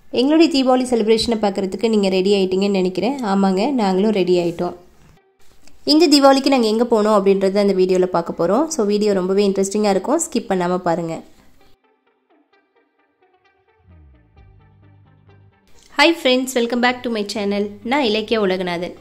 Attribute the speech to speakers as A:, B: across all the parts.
A: எங்களுடைய தீபாவளி செலிப்ரேஷனை பார்க்குறதுக்கு நீங்கள் ரெடி ஆகிட்டீங்கன்னு நினைக்கிறேன் ஆமாங்க நாங்களும் ரெடி ஆகிட்டோம் இந்த தீபாவளிக்கு நாங்கள் எங்கே போனோம் அப்படின்றத அந்த வீடியோவில் பார்க்க போகிறோம் ஸோ வீடியோ ரொம்பவே இன்ட்ரெஸ்டிங்காக இருக்கும் ஸ்கிப் பண்ணாமல் பாருங்கள் hi friends welcome back to my channel நான் இலக்கிய உலகநாதன்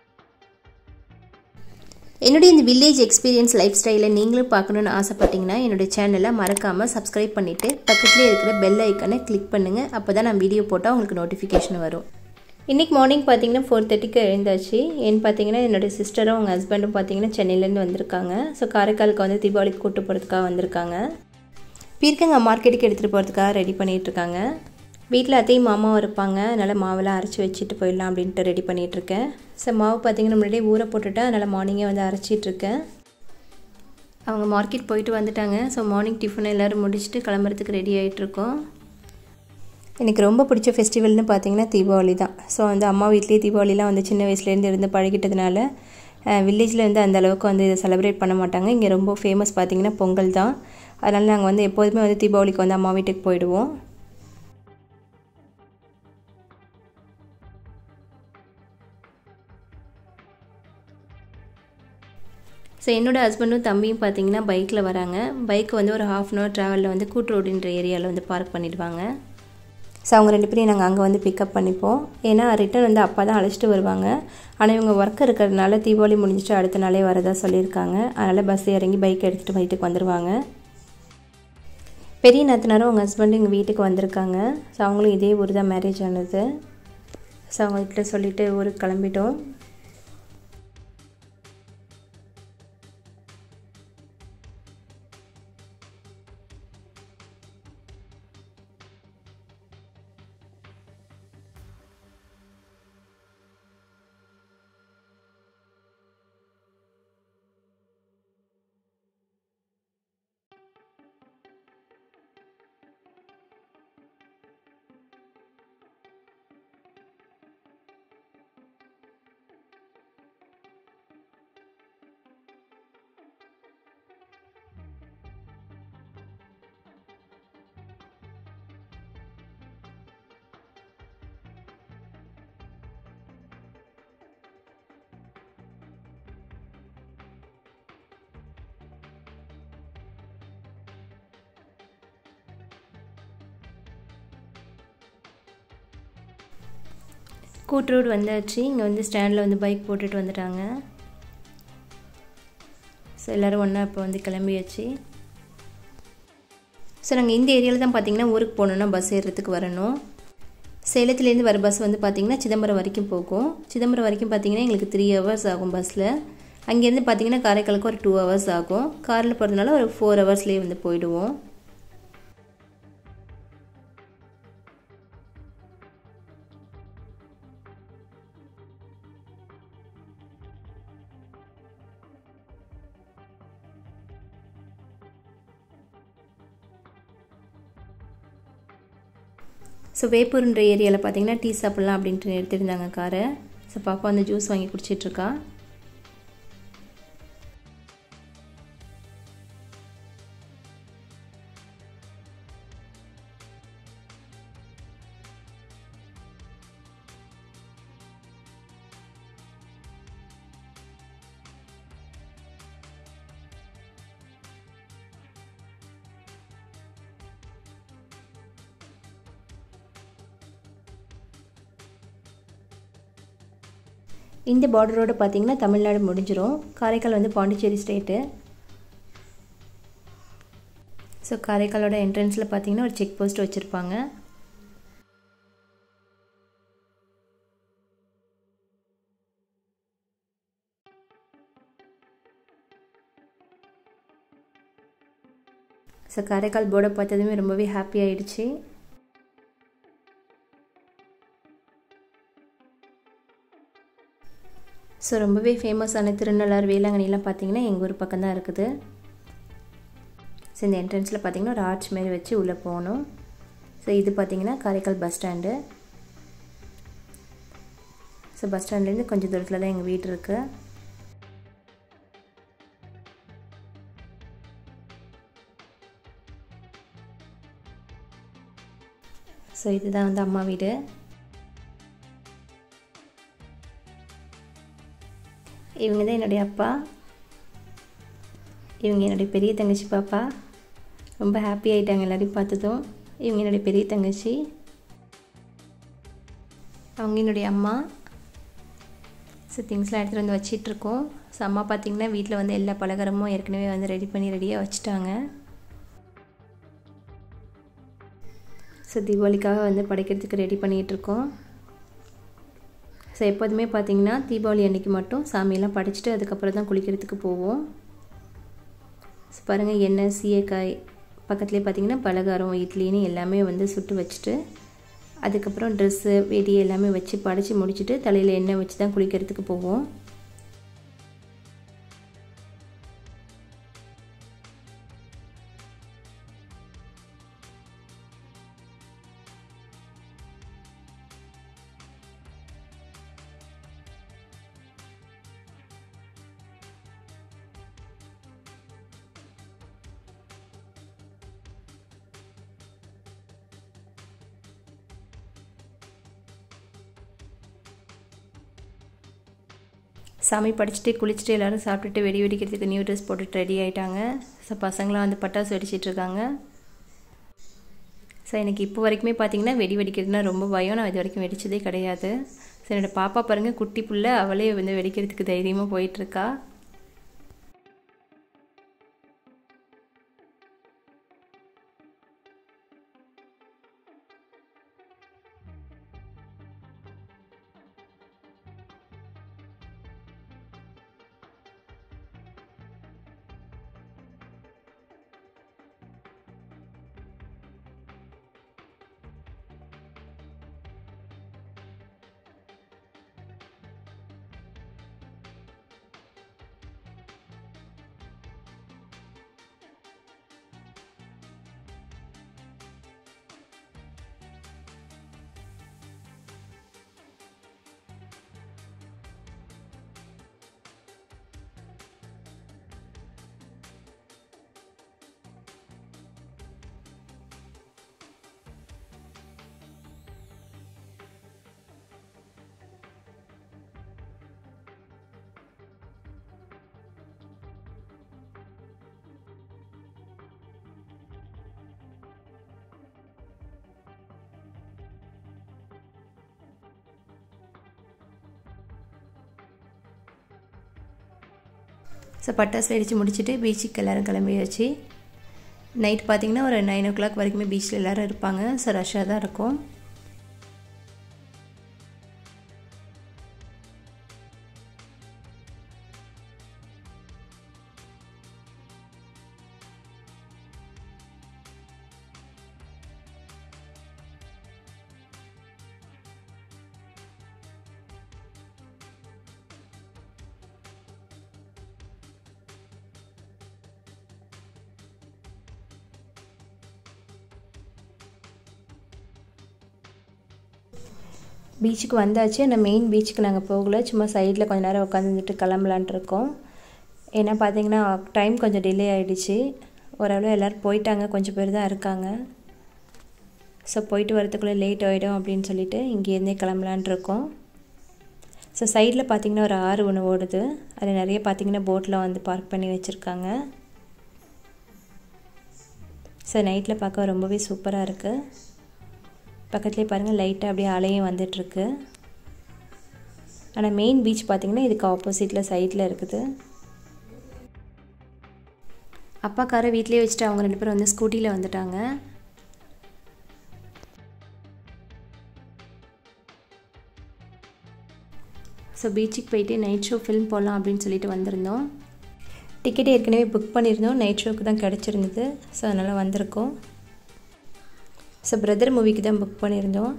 A: என்னுடைய இந்த வில்லேஜ் எக்ஸ்பீரியன்ஸ் லைஃப் ஸ்டைலை நீங்களும் பார்க்கணுன்னு ஆசைப்பட்டீங்கன்னா என்னுடைய சேனலை மறக்காமல் சப்ஸ்கிரைப் பண்ணிவிட்டு பக்கத்துலேயே இருக்கிற பெல் ஐக்கனை கிளிக் பண்ணுங்கள் அப்போ தான் நான் வீடியோ போட்டால் உங்களுக்கு நோட்டிஃபிகேஷன் வரும் இன்றைக்கி மார்னிங் பார்த்தீங்கன்னா ஃபோர் தேர்ட்டிக்கு எழுந்தாச்சு ஏன்னு பார்த்தீங்கன்னா என்னோடய சிஸ்டரும் அவங்க ஹஸ்பண்டும் பார்த்தீங்கன்னா சென்னையிலேருந்து வந்திருக்காங்க ஸோ காரைக்காலுக்கு வந்து தீபாவளிக்கு கூட்டு போகிறதுக்காக வந்திருக்காங்க பீர்க்கங்க மார்க்கெட்டுக்கு எடுத்துகிட்டு போகிறதுக்காக ரெடி பண்ணிகிட்ருக்காங்க வீட்டில் அத்தையும் மாமாவும் இருப்பாங்க அதனால் மாவெல்லாம் அரைச்சி வச்சுட்டு போயிடலாம் அப்படின்ட்டு ரெடி பண்ணிகிட்ருக்கேன் ஸோ மாவு பார்த்திங்கன்னா முன்னாடியே ஊற போட்டுவிட்டு அதனால் மார்னிங்கே வந்து அரைச்சிட்ருக்கேன் அவங்க மார்க்கெட் போயிட்டு வந்துட்டாங்க ஸோ மார்னிங் டிஃபன் எல்லோரும் முடிச்சுட்டு கிளம்புறதுக்கு ரெடி ஆகிட்ருக்கோம் எனக்கு ரொம்ப பிடிச்ச ஃபெஸ்டிவல்னு பார்த்தீங்கன்னா தீபாவளி தான் ஸோ வந்து அம்மா வீட்லேயே தீபாவளிலாம் வந்து சின்ன வயசுலேருந்து இருந்து பழகிட்டதுனால வில்லேஜில் வந்து அந்த அளவுக்கு வந்து இதை செலிப்ரேட் பண்ண மாட்டாங்க இங்கே ரொம்ப ஃபேமஸ் பார்த்திங்கன்னா பொங்கல் தான் அதனால் நாங்கள் வந்து எப்போதுமே வந்து தீபாவளிக்கு வந்து அம்மா வீட்டுக்கு போயிடுவோம் ஸோ என்னோடய ஹஸ்பண்டும் தம்பியும் பார்த்தீங்கன்னா பைக்கில் வராங்க பைக் வந்து ஒரு ஹாஃப் அன் ஹவர் ட்ராவலில் வந்து கூட்டு ரோடுன்ற ஏரியாவில் வந்து பார்க் பண்ணிடுவாங்க ஸோ அவங்க ரெண்டு பேரையும் நாங்கள் அங்கே வந்து பிக்கப் பண்ணிப்போம் ஏன்னா ரிட்டன் வந்து அப்பா தான் அழைச்சிட்டு வருவாங்க ஆனால் இவங்க ஒர்க் இருக்கிறதுனால தீபாவளி முடிஞ்சிட்டு அடுத்த நாளே வரதா சொல்லியிருக்காங்க அதனால் பஸ் இறங்கி பைக் எடுத்துகிட்டு வீட்டுக்கு வந்துடுவாங்க பெரிய நாத்தனாரும் அவங்க ஹஸ்பண்டு எங்கள் வீட்டுக்கு வந்திருக்காங்க ஸோ அவங்களும் இதே ஊர் தான் மேரேஜ் ஆனது ஸோ அவங்ககிட்ட சொல்லிவிட்டு ஊருக்கு கிளம்பிட்டோம் கூட்டு ரோடு வந்தாச்சு இங்கே வந்து ஸ்டாண்டில் வந்து பைக் போட்டுட்டு வந்துட்டாங்க ஸோ எல்லோரும் ஒன்றா இப்போ வந்து கிளம்பியாச்சு ஸோ நாங்கள் இந்த ஏரியாவில் தான் பார்த்தீங்கன்னா ஊருக்கு போகணுன்னா பஸ் ஏறுறதுக்கு வரணும் சேலத்துலேருந்து வர பஸ் வந்து பார்த்திங்கன்னா சிதம்பரம் வரைக்கும் போகும் சிதம்பரம் வரைக்கும் பார்த்திங்கன்னா எங்களுக்கு த்ரீ ஹவர்ஸ் ஆகும் பஸ்ஸில் அங்கேருந்து பார்த்திங்கன்னா காரைக்காலுக்கு ஒரு டூ ஹவர்ஸ் ஆகும் காரில் போகிறதுனால ஒரு ஃபோர் ஹவர்ஸ்லேயே வந்து போயிடுவோம் ஸோ வேப்பூர்ன்ற ஏரியாவில் பார்த்தீங்கன்னா டீ சாப்பிட்லாம் அப்படின்ட்டு எடுத்துருந்தாங்க காரை ஸோ பாப்பா வந்து ஜூஸ் வாங்கி குடிச்சிட்ருக்கா இந்த பார்டரோடு பார்த்திங்கன்னா தமிழ்நாடு முடிஞ்சிடும் காரைக்கால் வந்து பாண்டிச்சேரி ஸ்டேட்டு ஸோ காரைக்காலோட என்ட்ரன்ஸில் பார்த்தீங்கன்னா ஒரு செக் போஸ்ட் வச்சுருப்பாங்க ஸோ காரைக்கால் போர்டை பார்த்ததுமே ரொம்பவே ஹாப்பி ஆயிடுச்சு ஸோ ரொம்பவே ஃபேமஸான திருநள்ளார் வேளாங்கண்ணிலாம் பார்த்தீங்கன்னா எங்கள் ஊர் பக்கம் தான் இருக்குது ஸோ இந்த என்ட்ரன்ஸில் பார்த்தீங்கன்னா ஒரு ஆர்ச் மாரி வச்சு உள்ளே போகணும் ஸோ இது பார்த்தீங்கன்னா Karaikal bus stand so bus ஸ்டாண்ட்லேருந்து கொஞ்சம் தூரத்தில் தான் எங்கள் வீடு இருக்குது ஸோ இதுதான் வந்து அம்மா வீடு இவங்க தான் என்னுடைய அப்பா இவங்க என்னுடைய பெரிய தங்கச்சி பாப்பா ரொம்ப ஹாப்பி ஆகிட்டாங்க எல்லோரையும் பார்த்ததும் இவங்க என்னுடைய பெரிய தங்கச்சி அவங்க என்னுடைய அம்மா ஸோ திங்ஸ்லாம் எடுத்துகிட்டு வந்து வச்சிட்ருக்கோம் ஸோ அம்மா பார்த்திங்கன்னா வீட்டில் வந்து எல்லா பலகாரமும் ஏற்கனவே வந்து ரெடி பண்ணி ரெடியாக வச்சுட்டாங்க ஸோ தீபாவளிக்காக வந்து படைக்கிறதுக்கு ரெடி பண்ணிகிட்ருக்கோம் ஸோ எப்போதுமே பார்த்திங்கன்னா தீபாவளி அன்றைக்கி மட்டும் சாமியெல்லாம் படைச்சிட்டு அதுக்கப்புறம் தான் குளிக்கிறதுக்கு போவோம் ஸோ பாருங்கள் எண்ணெய் சீயக்காய் பக்கத்துலேயே பார்த்திங்கன்னா பலகாரம் இட்லின்னு எல்லாமே வந்து சுட்டு வச்சுட்டு அதுக்கப்புறம் ட்ரெஸ்ஸு வெடி எல்லாமே வச்சு படைச்சி முடிச்சுட்டு தலையில் எண்ணெய் வச்சு தான் குளிக்கிறதுக்கு போவோம் சாமி படிச்சுட்டு குளிச்சுட்டு எல்லோரும் சாப்பிட்டுட்டு வெடி வெடிக்கிறதுக்கு நியூ ட்ரெஸ் போட்டுட்டு ரெடி ஆகிட்டாங்க ஸோ பசங்களாம் வந்து பட்டாசு வெடிச்சிட்ருக்காங்க ஸோ எனக்கு இப்போ வரைக்குமே பார்த்தீங்கன்னா வெடி வெடிக்கிறதுனா ரொம்ப பயம் நான் இது வரைக்கும் வெடித்ததே கிடையாது ஸோ என்னோடய பாப்பா பாருங்கள் குட்டி புள்ள அவளே வந்து வெடிக்கிறதுக்கு தைரியமாக போயிட்டுருக்கா ஸோ பட்டாசு வெடித்து முடிச்சுட்டு பீச்சுக்கு எல்லோரும் கிளம்பியாச்சு நைட் பார்த்திங்கன்னா ஒரு நைன் ஓ கிளாக் வரைக்குமே பீச்சில் எல்லோரும் இருப்பாங்க ஸோ ரஷ்ஷாக தான் இருக்கும் பீச்சுக்கு வந்தாச்சு ஆனால் மெயின் பீச்சுக்கு நாங்கள் போகல சும்மா சைடில் கொஞ்ச நேரம் உட்காந்துட்டு கிளம்பலான்ட்டு இருக்கோம் ஏன்னா பார்த்தீங்கன்னா டைம் கொஞ்சம் டிலே ஆகிடுச்சு ஓரளவு எல்லோரும் போயிட்டாங்க கொஞ்சம் பேர் தான் இருக்காங்க ஸோ போயிட்டு வரத்துக்குள்ளே லேட் ஆகிடும் அப்படின்னு சொல்லிட்டு இங்கேருந்தே கிளம்பலான்ட்டு இருக்கோம் ஸோ சைடில் பார்த்திங்கன்னா ஒரு ஆறு ஒன்று ஓடுது அதில் நிறைய பார்த்திங்கன்னா போட்டில் வந்து பார்க் பண்ணி வச்சுருக்காங்க ஸோ நைட்டில் பார்க்க ரொம்பவே சூப்பராக இருக்குது பக்கத்துலேயே பாருங்கள் லைட்டாக அப்படியே அலையும் வந்துட்டுருக்கு ஆனால் மெயின் பீச் பார்த்திங்கன்னா இதுக்கு ஆப்போசிட்டில் சைடில் இருக்குது அப்பா காரை வீட்லேயே வச்சுட்டு அவங்க ரெண்டு பேரும் வந்து ஸ்கூட்டியில் வந்துட்டாங்க ஸோ பீச்சுக்கு போயிட்டு நைட் ஷோ ஃபில்ம் போடலாம் அப்படின்னு சொல்லிட்டு வந்திருந்தோம் டிக்கெட் ஏற்கனவே புக் பண்ணியிருந்தோம் நைட் ஷோக்கு தான் கிடச்சிருந்தது ஸோ அதனால் வந்திருக்கோம் ஸோ பிரதர் மூவிக்கு தான் புக் பண்ணியிருந்தோம்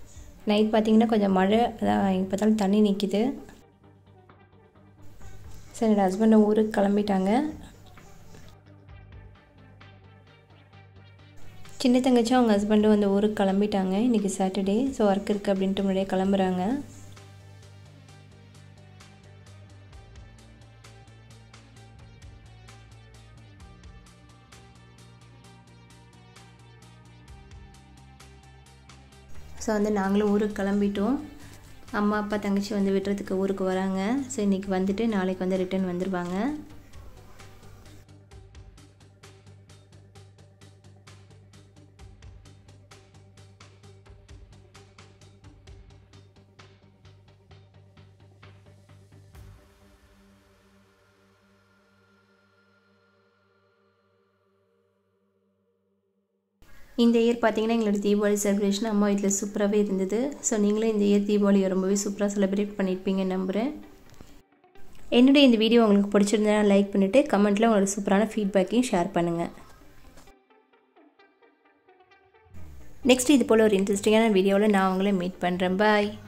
A: நைட் பார்த்திங்கன்னா கொஞ்சம் மழை அதான் இப்போ தான் தண்ணி நிற்கிது ஸோ என்னோடய ஹஸ்பண்டை ஊருக்கு கிளம்பிட்டாங்க சின்ன தங்கச்சி அவங்க ஹஸ்பண்டும் வந்து ஊருக்கு கிளம்பிட்டாங்க இன்றைக்கி சாட்டர்டே ஸோ ஒர்க் இருக்குது அப்படின்ட்டு முன்னாடியே கிளம்புறாங்க ஸோ வந்து நாங்களும் ஊருக்கு கிளம்பிட்டோம் அம்மா அப்பா தங்கச்சி வந்து விடுறதுக்கு ஊருக்கு வராங்க ஸோ இன்றைக்கி வந்துட்டு நாளைக்கு வந்து ரிட்டர்ன் வந்துடுவாங்க இந்த இயர் பார்த்தீங்கன்னா எங்களோட தீபாவளி செலிப்ரேஷன் அம்மா வீட்டில் சூப்பராகவே இருந்தது ஸோ நீங்களும் இந்த இயர் தீபாவளியை ரொம்பவே சூப்பராக செலிப்ரேட் பண்ணியிருப்பீங்க நம்புகிறேன் என்னுடைய இந்த வீடியோ உங்களுக்கு பிடிச்சிருந்தா லைக் பண்ணிவிட்டு கமெண்ட்டில் உங்களோட சூப்பரான ஃபீட்பேக்கையும் ஷேர் பண்ணுங்கள் நெக்ஸ்ட் இது போல் ஒரு இன்ட்ரெஸ்டிங்கான வீடியோவில் நான் உங்களை மீட் பண்ணுறேன் பாய்